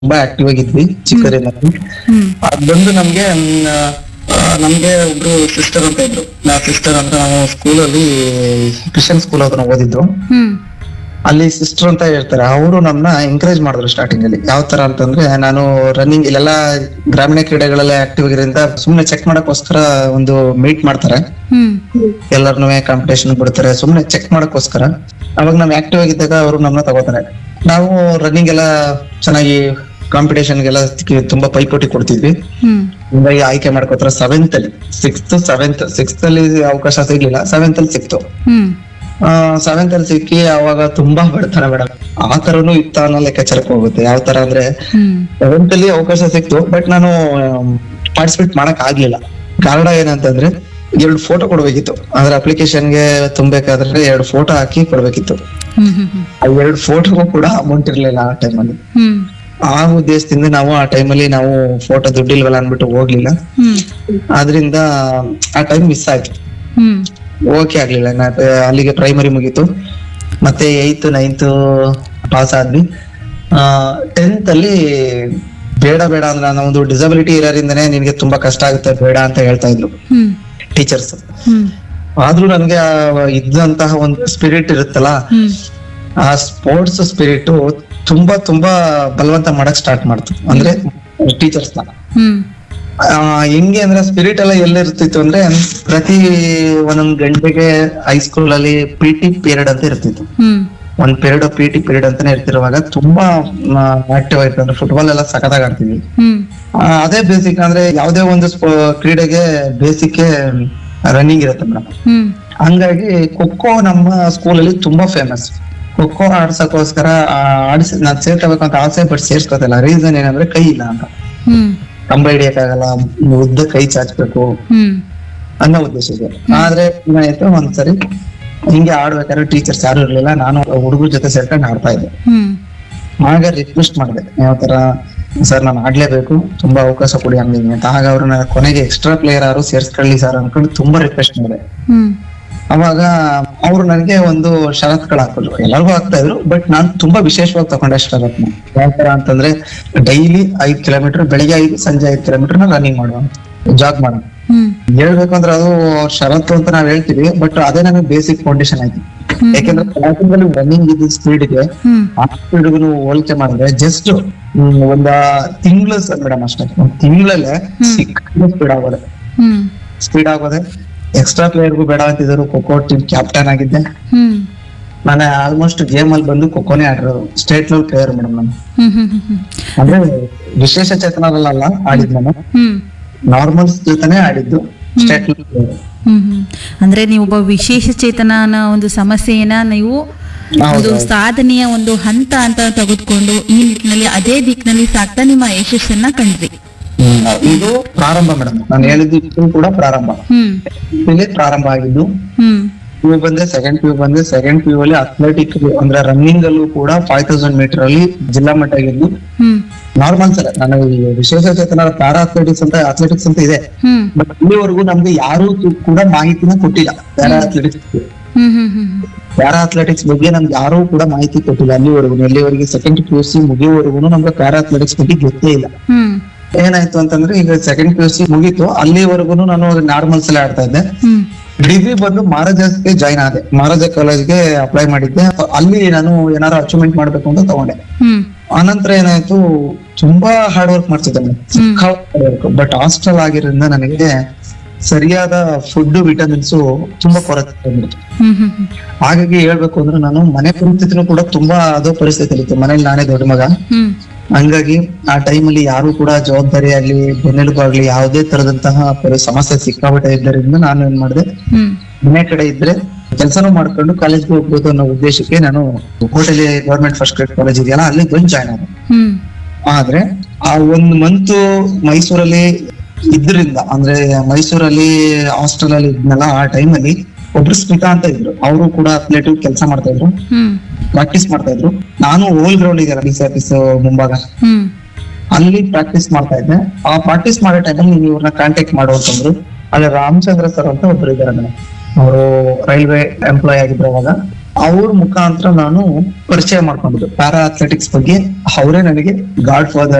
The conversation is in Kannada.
ತುಂಬಾ ಆಕ್ಟಿವ್ ಆಗಿದ್ವಿ ಚಿಕ್ಕರಿಂದ ಹ್ಮ್ ಅದೊಂದು ನಮ್ಗೆ ಮ್, ಆ, ನಮ್ಗೆ ಒಬ್ರು ಸಿಸ್ಟರ್ ಅಂತ ಇದ್ರು ನಾ ಸಿಸ್ಟರ್ ಅಂದ್ರೆ ನಾವು ಸ್ಕೂಲಲ್ಲಿ ಕ್ರಿಶ್ಚಿಯನ್ ಸ್ಕೂಲ್ ಹತ್ರ ಓದಿದ್ದು ಹ್ಮ್ ಅಲ್ಲಿ ಸಿಸ್ಟರ್ ಅಂತ ಹೇಳ್ತಾರೆ ಅವರು ನಮ್ನ ಎಂಕರೇಜ್ ಮಾಡಿದ್ರು ಸ್ಟಾರ್ಟಿಂಗ್ ಅಲ್ಲಿ ಯಾವ ತರ ಅಂತಂದ್ರೆ ನಾನು ರನ್ನಿಂಗ್ ಇಲ್ಲೆಲ್ಲ ಗ್ರಾಮೀಣ ಕ್ರೀಡೆಗಳೆಲ್ಲ ಆಕ್ಟಿವ್ ಆಗಿರೋದ್ರಿಂದ ಸುಮ್ನೆ ಚೆಕ್ ಮಾಡಕ್ಕೋಸ್ಕರ ಒಂದು ಮೀಟ್ ಮಾಡ್ತಾರೆ ಹ್ಮ್ ಎಲ್ಲರನ್ನೂ ಕಾಂಪಿಟೇಷನ್ ಬಿಡ್ತಾರೆ ಸುಮ್ನೆ ಚೆಕ್ ಮಾಡಕ್ಕೋಸ್ಕರ ಅವಾಗ ನಾವ್ ಆಕ್ಟಿವ್ ಆಗಿದ್ದಾಗ ಅವರು ನಮ್ಮನ್ನ ತಗೋತಾರೆ ನಾವು ರನ್ನಿಂಗ್ ಎಲ್ಲ ಚೆನ್ನಾಗಿ ಕಾಂಪಿಟೇಷನ್ಗೆಲ್ಲ ತುಂಬಾ ಪೈಪೋಟಿ ಕೊಡ್ತಿದ್ವಿ ಹ್ಮ್ ಹಿಂಗಾಗಿ ಆಯ್ಕೆ ಮಾಡ್ಕೋತಾರೆ ಸೆವೆಂತ್ ಅಲ್ಲಿ ಸಿಕ್ಸ್ತ್ ಸೆವೆಂತ್ ಸಿಕ್ಸ್ತ್ ಅಲ್ಲಿ ಅವಕಾಶ ಸಿಗ್ಲಿಲ್ಲ ಸೆವೆಂತ್ ಅಲ್ಲಿ ಸಿಕ್ತು ಹ್ಮ್ ಸೆವೆಂತ್ ಅಲ್ಲಿ ಸಿಕ್ಕಿ ಅವಾಗ ತುಂಬಾ ಬಡತನ ಮೇಡಮ್ ಆ ತರನು ಇತ್ತ ಅನ್ನೋ ಲೆಕ್ಕಾಚಾರಕ್ಕೆ ಹೋಗುತ್ತೆ ಯಾವ ತರ ಅಂದ್ರೆ ಹ್ಮ್ ಸೆವೆಂತ್ ಅಲ್ಲಿ ಅವಕಾಶ ಸಿಕ್ತು ಬಟ್ ನಾನು ಪಾರ್ಟಿಸಿಪೇಟ್ ಮಾಡಕ್ ಆಗ್ಲಿಲ್ಲ ಕಾರಣ ಏನಂತಂದ್ರೆ ಎರಡು ಫೋಟೋ ಕೊಡ್ಬೇಕಿತ್ತು ಅಂದ್ರೆ ಅಪ್ಲಿಕೇಶನ್ಗೆ ತುಂಬಬೇಕಾದ್ರೆ ಎರಡು ಫೋಟೋ ಹಾಕಿ ಕೊಡ್ಬೇಕಿತ್ತು ಹ್ಮ್ ಹ್ಮ್ ಹ್ಮ್ ಆ ಎರಡು ಫೋಟೋಗೂ ಕೂಡ ಅಮೌಂಟ್ ಇರ್ಲಿಲ್ಲ ಆ ಟೈಮಲ್ಲಿ ಹ್ಮ್ ಆ ಉದ್ದೇಶದಿಂದ ನಾವು ಆ ಟೈಮಲ್ಲಿ ನಾವು ಫೋಟೋ ದುಡ್ಡಿಲ್ವಲ್ಲ ಅನ್ಬಿಟ್ಟು ಹೋಗ್ಲಿಲ್ಲ ಹ್ಮ್ ಆದ್ರಿಂದ ಆ ಟೈಮ್ ಮಿಸ್ ಆಯ್ತು ಹ್ಮ್ ಓಕೆ ಆಗ್ಲಿಲ್ಲ ನಾ ಅಲ್ಲಿಗೆ ಪ್ರೈಮರಿ ಮುಗೀತು ಮತ್ತೆ ಏಯ್ತ್ ನೈನ್ತ್ ಪಾಸ್ ಆದ್ವಿ ಟೆಂತ್ ಅಲ್ಲಿ ಬೇಡ ಬೇಡ ಅಂದ್ರೆ ನಾನೊಂದು ಡಿಸಬಿಲಿಟಿ ಇರೋದ್ರಿಂದನೇ ನಿನ್ಗೆ ತುಂಬಾ ಕಷ್ಟ ಆಗುತ್ತೆ ಬೇಡ ಅಂತ ಹೇಳ್ತಾ ಇದ್ರು ಹ್ಮ್ ಟೀಚರ್ಸ್ ಹ್ಮ್ ಆದ್ರೂ ನನ್ಗೆ ಆ ಇದ್ದಂತಹ ಒಂದು ಸ್ಪಿರಿಟ್ ಇರುತ್ತಲ್ಲ ಹ್ಮ್ ಆ ಸ್ಪೋರ್ಟ್ಸ್ ಸ್ಪಿರಿಟ್ ತುಂಬಾ ತುಂಬಾ ಬಲವಂತ ಮಾಡಕ್ ಸ್ಟಾರ್ಟ್ ಮಾಡ್ತು ಅಂದ್ರೆ ಟೀಚರ್ಸ್ ನ ಹ್ಮ್ ಆ, ಹೆಂಗೆ ಅಂದ್ರೆ ಸ್ಪಿರಿಟ್ ಎಲ್ಲ ಎಲ್ಲಿರ್ತಿತ್ತು ಅಂದ್ರೆ ಪ್ರತಿ ಒಂದೊಂದ್ ಗಂಟೆಗೆ ಹೈಸ್ಕೂಲ್ ಅಲ್ಲಿ ಪಿ ಟಿ ಪೀರಿಯಡ್ ಅಂತ ಇರ್ತಿತ್ತು ಹ್ಮ್ ಒಂದ್ ಪೀರಿಯಡ್ ಪಿ ಟಿ ಪೀರಿಯಡ್ ಅಂತಾನೆ ಇರ್ತಿರುವಾಗ ತುಂಬಾ ಆಕ್ಟಿವ್ ಆಯ್ತು ಅಂದ್ರೆ ಫುಟ್ಬಾಲ್ ಎಲ್ಲ ಸಖತ್ತಾಗಿ ಆಡ್ತೀವಿ ಹ್ಮ್ ಆ, ಅದೇ ಬೇಸಿಕ್ ಅಂದ್ರೆ ಯಾವ್ದೇ ಒಂದು ಸ್ಪೋ- ಕ್ರೀಡೆಗೆ ಬೇಸಿಕ್ ರನ್ನಿಂಗ್ ಇರುತ್ತೆ ಮೇಡಮ್ ಹ್ಮ್ ಹಂಗಾಗಿ ಖೋಖೋ ನಮ್ಮ ಸ್ಕೂಲಲ್ಲಿ ತುಂಬಾ ಫೇಮಸ್ ಖೋಖೋ ಆಡ್ಸಕ್ಕೋಸ್ಕರ ಆ, ಆಡ್ಸಿ ನಾನ್ ಸೇರ್ಕೋಬೇಕು ಅಂತ ಆಸೆ ಬಟ್ ಸೇರ್ಸ್ಕೊತಿಲ್ಲ ರೀಸನ್ ಏನಂದ್ರೆ ಕೈ ಇಲ್ಲ ಅಂತ ಹ್ಮ್ ಕಂಬ ಹಿಡಿಯಕ್ಕಾಗಲ್ಲ ಉದ್ದ ಕೈ ಚಾಚ್ಬೇಕು ಹ್ಮ್ ಅನ್ನೋ ಉದ್ದೇಶ ಇದೆ ಆದ್ರೆ ಏನಾಯ್ತು ಒಂದ್ಸರಿ ಹಿಂಗೆ ಆಡ್ಬೇಕಾದ್ರೆ ಟೀಚರ್ಸ್ ಯಾರು ಇರ್ಲಿಲ್ಲ ನಾನು ಹುಡುಗರ ಜೊತೆ ಸೇರ್ಕೊಂಡು ಆಡ್ತಾ ಇದ್ದೆ ಹ್ಮ್ ಆಗ ರಿಕ್ವೆಸ್ಟ್ ಮಾಡಿದೆ ಯಾವ ತರ ಸರ್ ನಾನು ಆಡ್ಲೇಬೇಕು ತುಂಬಾ ಅವಕಾಶ ಕೊಡಿ ಹಂಗೆ ಅಂತ ಆಗ ಅವ್ರನ್ನ ಕೊನೆಗೆ ಎಕ್ಸ್ಟ್ರಾ ಪ್ಲೇಯರ್ ಯಾರು ಸೇರ್ಸ್ಕೊಳ್ಳಿ ಸರ್ ಅನ್ಕೊಂಡು ತುಂಬಾ ರಿಕ್ವೆಸ್ಟ್ ಮಾಡಿದೆ ಹ್ಮ್ ಅವಾಗ ಅವ್ರು ನನಗೆ ಒಂದು ಷರತ್ಗಳು ಹಾಕಿದ್ರು ಎಲ್ಲರಿಗೂ ಹಾಕ್ತಾ ಇದ್ರು ಬಟ್ ನಾನ್ ತುಂಬಾ ವಿಶೇಷವಾಗಿ ತಗೊಂಡೆ ಷರತ್ನ ಯಾವ ತರ ಅಂತಂದ್ರೆ ಡೈಲಿ ಐದ್ ಕಿಲೋಮೀಟರ್ ಬೆಳಿಗ್ಗೆ ಐದು ಸಂಜೆ ಐದ್ ಕಿಲೋಮೀಟರ್ ರನ್ನಿಂಗ್ ಮಾಡುವ ಜಾಗ್ ಮಾಡೋಣ ಹ್ಮ್ ಹೇಳ್ಬೇಕು ಅಂದ್ರೆ ಅದು ಅವ್ರ ಷರತ್ತು ಅಂತ ನಾವ್ ಹೇಳ್ತೀವಿ ಬಟ್ ಅದೇ ನಮಗೆ ಬೇಸಿಕ್ ಫೌಂಡೇಶನ್ ಆಯ್ತು ಹ್ಮ್. ಯಾಕಂದ್ರೆ ಕ್ಲಾಸಿಂಗ್ ರನ್ನಿಂಗ್ ಇದ್ದ ಸ್ಪೀಡ್ಗೆ ಹ್ಮ್ ಆ ಸ್ಪೀಡ್ಗೂ ಹೋಲಿಕೆ ಮಾಡಿದ್ರೆ ಜಸ್ಟ್ ಒಂದ ತಿಂಗಳು ಮೇಡಮ್ ಅಷ್ಟೇ ಒಂದ್ ತಿಂಗಳಲ್ಲೇ ಸಿಕ್ಕ ಸ್ಪೀಡ್ ಆಗೋದೆ ಹ್ಮ್ ಸ್ಪೀಡ್ ಆಗೋದೆ ಎಕ್ಸ್ಟ್ರಾ ಪ್ಲೇಯರ್ಗೂ ಬೇಡ ಅಂತಿದ್ರು ಖೋಖೋ ಟೀಮ್ ಕ್ಯಾಪ್ಟನ್ ಆಗಿದ್ದೆ ಹ್ಮ್ ನಾನು ಆಲ್ಮೋಸ್ಟ್ ಗೇಮ್ ಅಲ್ಲಿ ಬಂದು ಖೋಖೋನೇ ಆಡಿರೋದು ಸ್ಟೇಟ್ ಲೆವೆಲ್ ಪ್ಲೇಯರ್ ಮೇಡಮ್ ನಾನು ಹ್ಮ್ ಹ್ಮ್ ಹ್ಮ್ ಅಂದ್ರೆ ವಿಶೇಷ ಚೇತನರಲ್ಲ ಆಡಿದ್ ನಾನು ಹ್ಮ್ ನಾರ್ಮಲ್ಸ್ ಜೊತೆನೆ ಆಡಿದ್ದು ಸ್ಟೇಟ್ ಲೆವೆಲ್ ಪ್ಲೇಯರ್ ಹ್ಮ್ ಹ್ಮ್ ಅಂದ್ರೆ ನೀವು ಒಬ್ಬ ವಿಶೇಷ ಚೇತನನ ಒಂದು ಸಮಸ್ಯೆಯನ್ನ ನೀವು ಒಂದು ಸಾಧನೆಯ ಒಂದು ಹಂತ ಅಂತ ತೆಗೆದುಕೊಂಡು ಈ ನಿಟ್ಟಿನಲ್ಲಿ ಅದೇ ದಿಕ್ಕಿನಲ್ಲಿ ಸಾಕ್ತಾ ನಿಮ್ಮ ಯಶಸ್ಸನ್ನ ಕಂಡ್ರಿ ಇದು ಪ್ರಾರಂಭ ಮೇಡಮ್ ನಾನು ಹೇಳಿದ್ದು ಇದು ಕೂಡ ಪ್ರಾರಂಭ ಹ್ಮ್ ಇಲ್ಲಿ ಪ್ರಾರಂಭ ಆಗಿದ್ದು ಹ್ಮ್ ಪಿ ಬಂದೆ ಸೆಕೆಂಡ್ ಪಿ ಬಂದೆ ಸೆಕೆಂಡ್ ಪಿ ಅಲ್ಲಿ ಅಥ್ಲೆಟಿಕ್ ಅಂದ್ರೆ ರನ್ನಿಂಗ್ ಅಲ್ಲೂ ಕೂಡ ಫೈವ್ ತೌಸಂಡ್ ಮೀಟರ್ ಅಲ್ಲಿ ಜಿಲ್ಲಾ ಮಟ್ಟ ಆಗಿದ್ದು ಹ್ಮ್ ನಾರ್ಮಲ್ಸ್ ಅಲ್ಲ ನಾನು ಈ ವಿಶೇಷ ಚೇತನ ಪ್ಯಾರಾ ಅಥ್ಲೆಟಿಕ್ಸ್ ಅಂತ ಅಥ್ಲೆಟಿಕ್ಸ್ ಅಂತ ಇದೆ ಹ್ಮ್ ಬಟ್ ಇಲ್ಲಿವರೆಗೂ ನಮ್ಗೆ ಯಾರು ಕೂಡ ಮಾಹಿತಿನ ಕೊಟ್ಟಿಲ್ಲ ಪ್ಯಾರಾ ಅಥ್ಲೆಟಿಕ್ಸ್ ಹ್ಮ್ ಹ್ಮ್ ಹ್ಮ್ ಪ್ಯಾರಾ ಅಥ್ಲೆಟಿಕ್ಸ್ ಬಗ್ಗೆ ನಮ್ಗೆ ಯಾರು ಕೂಡ ಮಾಹಿತಿ ಕೊಟ್ಟಿಲ್ಲ ಅಲ್ಲಿವರೆಗೂ ಎಲ್ಲಿವರೆಗೆ ಸೆಕೆಂಡ್ ಪಿ ಯು ಸಿ ಮುಗಿಯುವವರೆಗೂ ನಮ್ಗೆ ಪ್ಯಾರಾ ಅಥ್ಲೆಟಿಕ್ಸ್ ಬಗ್ಗೆ ಗೊತ್ತೇ ಇಲ್ಲ ಹ್ಮ್ ಏನಾಯ್ತು ಅಂತಂದ್ರೆ ಈಗ ಸೆಕೆಂಡ್ ಪಿ ಯು ಸಿ ಮುಗೀತು ಅಲ್ಲಿವರೆಗೂ ನಾನು ನಾರ್ಮಲ್ಸ್ ಅಲ್ಲಿ ಆಡ್ತಾ ಇದ್ದೆ ಹ್ಮ್ ಡಿಗ್ರಿ ಬಂದು ಮಹಾರಾಜಾಸ್ಗೆ ಜಾಯ್ನ್ ಆದೆ ಮಹಾರಾಜ ಕಾಲೇಜ್ಗೆ ಅಪ್ಲೈ ಮಾಡಿದ್ದೆ ಅಲ್ಲಿ ನಾನು ಏನಾರು ಅಚೀವ್ಮೆಂಟ್ ಮಾಡ್ಬೇಕು ಅಂತ ತಗೊಂಡೆ ಹ್ಮ್ ಆನಂತರ ಏನಾಯ್ತು ತುಂಬಾ ಹಾರ್ಡ್ ವರ್ಕ್ ಮಾಡ್ತಿದ್ದೆ ವರ್ಕ್ ಬಟ್ ಹಾಸ್ಟೆಲ್ ಆಗಿರೋದ್ರಿಂದ ನನಗೆ ಸರಿಯಾದ ಫುಡ್ ವಿಟಮಿನ್ಸ್ ತುಂಬಾ ಕೊರತೆ ಬಂದ್ಬಿಡ್ತು ಹ್ಮ್ ಹ್ಮ್ ಹ್ಮ್ ಹಾಗಾಗಿ ಹೇಳ್ಬೇಕು ಅಂದ್ರೆ ನಾನು ಮನೆ ಪರಿಸ್ಥಿತಿನೂ ಕೂಡ ತುಂಬಾ ಅದೋ ಪರಿಸ್ಥಿತಿ ಇತ್ತು ಮನೇಲಿ ನಾನೇ ದೊಡ್ಡ ಮಗ ಹ್ಮ್ ಹಂಗಾಗಿ ಆ ಟೈಮಲ್ಲಿ ಯಾರು ಕೂಡ ಜವಾಬ್ದಾರಿ ಆಗ್ಲಿ ಬೆನ್ನೆಲುಬು ಆಗ್ಲಿ ಯಾವುದೇ ತರದಂತಹ ಪರಿ- ಸಮಸ್ಯೆ ಸಿಕ್ಕಾಪಟ್ಟೆ ಇದ್ದರಿಂದ ನಾನು ಏನ್ ಮಾಡಿದೆ ಹ್ಮ್ ಮನೆ ಕಡೆ ಇದ್ರೆ ಕೆಲಸನೂ ಮಾಡ್ಕೊಂಡು ಕಾಲೇಜ್ಗೆ ಹೋಗ್ಬೋದು ಅನ್ನೋ ಉದ್ದೇಶಕ್ಕೆ ನಾನು ಕೋಟೆಲಿ ಗೌರ್ಮೆಂಟ್ ಫಸ್ಟ್ ಗ್ರೇಡ್ ಕಾಲೇಜ್ ಇದೆಯಲ್ಲ ಅಲ್ಲಿ ಬಂದು ಜಾಯ್ನ್ ಆದೆ ಹ್ಮ್ ಆದ್ರೆ ಆ ಒಂದ್ ಮಂತ್ ಮೈಸೂರಲ್ಲಿ ಇದ್ರಿಂದ ಅಂದ್ರೆ ಮೈಸೂರಲ್ಲಿ ಹಾಸ್ಟೆಲ್ ಅಲ್ಲಿ ಇದ್ನಲ್ಲ ಆ ಟೈಮಲ್ಲಿ ಒಬ್ರು ಸ್ಮಿತಾ ಅಂತ ಇದ್ರು ಅವರು ಕೂಡ ಅಥ್ಲೆಟಿವ್ ಕೆಲಸ ಮಾಡ್ತಾ ಇದ್ರು ಹ್ಮ್ ಪ್ರಾಕ್ಟೀಸ್ ಮಾಡ್ತಾ ಇದ್ರು ನಾನು ಓಲ್ ಗ್ರೌಂಡ್ ಇದೆಯಲ್ಲ ಡಿ ಸಿ ಆಫೀಸ್ ಮುಂಭಾಗ ಹ್ಮ್ ಅಲ್ಲಿ ಪ್ರಾಕ್ಟೀಸ್ ಮಾಡ್ತಾ ಇದ್ದೆ ಆ ಪ್ರಾಕ್ಟೀಸ್ ಮಾಡೋ ಟೈಮಲ್ಲಿ ನೀವು ಇವ್ರನ್ನ ಕಾಂಟ್ಯಾಕ್ಟ್ ಮಾಡು ಅಂತಂದ್ರು ಅಲ್ಲಿ ರಾಮಚಂದ್ರ ಸರ್ ಅಂತ ಒಬ್ರು ಇದ್ದಾರೆ ಮೇಡಮ್ ಅವರು ರೈಲ್ವೆ ಎಂಪ್ಲಾಯ್ ಆಗಿದ್ರು ಅವಾಗ ಅವ್ರ ಮುಖಾಂತರ ನಾನು ಪರಿಚಯ ಮಾಡ್ಕೊಂಡಿದ್ದು ಪ್ಯಾರಾ ಅಥ್ಲೆಟಿಕ್ಸ್ ಬಗ್ಗೆ ಅವರೇ ನನಗೆ ಗಾಡ್ ಫಾದರ್